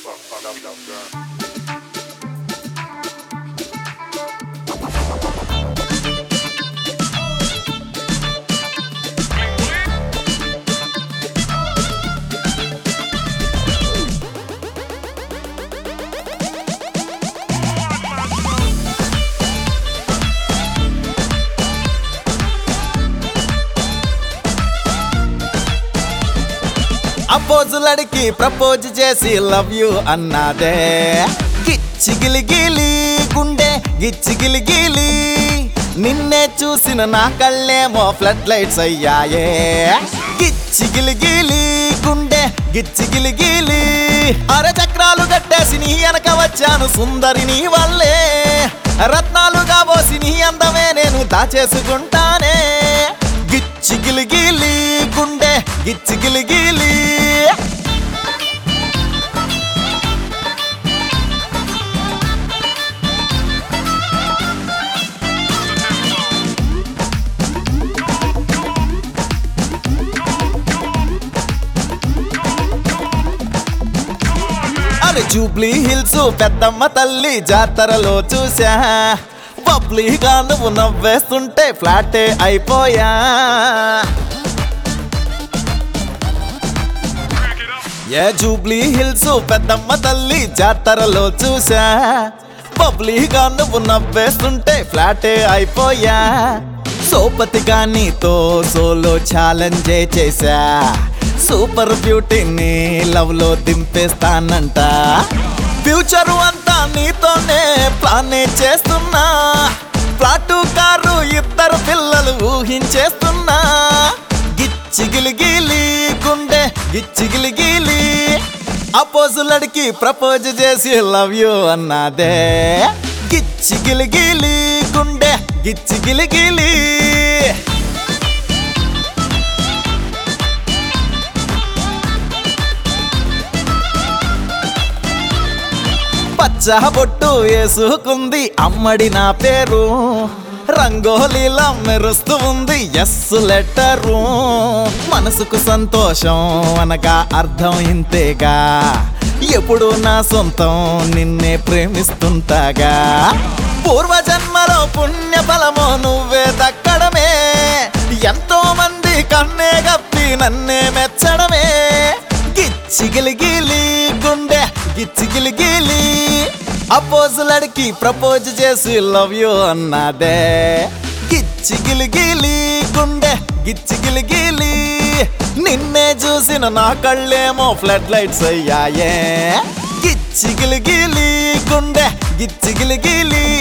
fuck, fuck up, up, girl. అపోజులడికి propose చేసి love you అన్నాదే గిచ్చి గిలిగిలి గుండె గిచ్చి గిలిగిలి నిన్నే చూసిన నా కళ్ళేమో ఫ్లడ్ లైట్స్ అయ్యాయే గిచ్చి గిలిగిలి గుండె గిచ్చి గిలిగిలి అర చక్రాలు కట్టేసి నీ వెనక వచ్చాను సుందరి నీ వల్లే రత్నాలుగా పోసి నీ అందమే నేను దాచేసుకుంటానే గిచ్చి గిలిగిలి గుండె గిచ్చి గిలిగిలి అది జూబ్లీ హిల్స్ పెద్దమ్మ తల్లి జాతరలో చూసా పబ్లిక్గా నువ్వు నవ్వేస్తుంటే ఫ్లాటే అయిపోయా ఏ జూబ్లీ హిల్స్ పెద్దమ్మ తల్లి జాతరలో చూసా పబ్లిక్గా నువ్వు నవ్వేస్తుంటే ఫ్లాటే అయిపోయా సోపతిగా నీతో సోలో ఛాలెంజే చేశా సూపర్ బ్యూటీని లవ్ లో దింపేస్తానంట ఫ్యూచర్ అంతా నీతోనే ప్లానే చేస్తున్నా ప్లాటు కారు ఇద్దరు పిల్లలు ఊహించేస్తున్నా గిచ్చిగిలిగిలి గుండె గిచ్చిగిలిగిలి అపోజులడికి ప్రపోజ్ చేసి లవ్ యూ అన్నదే గిచ్చిగిలిగిలి గుండె గిచ్చిగిలిగిలి పచ్చ బొట్టు వేసుకుంది అమ్మడి నా పేరు రంగోలీలా మెరుస్తూ ఉంది ఎస్ లెటరు మనసుకు సంతోషం అనగా అర్థం ఇంతేగా ఎప్పుడు నా సొంతం నిన్నే ప్రేమిస్తుంటాగా పూర్వజన్మలో పుణ్య ఫలమో నువ్వే దక్కడమే ఎంతో మంది కన్నే గప్పి నన్నే మెచ్చడమే గిచ్చిగిలిగిలి గుండె గిచ్చిగిలిగిలి అపోజులడికి ప్రపోజ్ చేసి లవ్ యూ అన్నదే గిచ్చిగిలిగిలి గుండె గిచ్చిగిలిగిలి నిన్నే చూసిన నా కళ్ళేమో ఫ్లడ్ లైట్స్ అయ్యాయే గిచ్చిగిలిగిలి గుండె గిచ్చిగిలిగిలి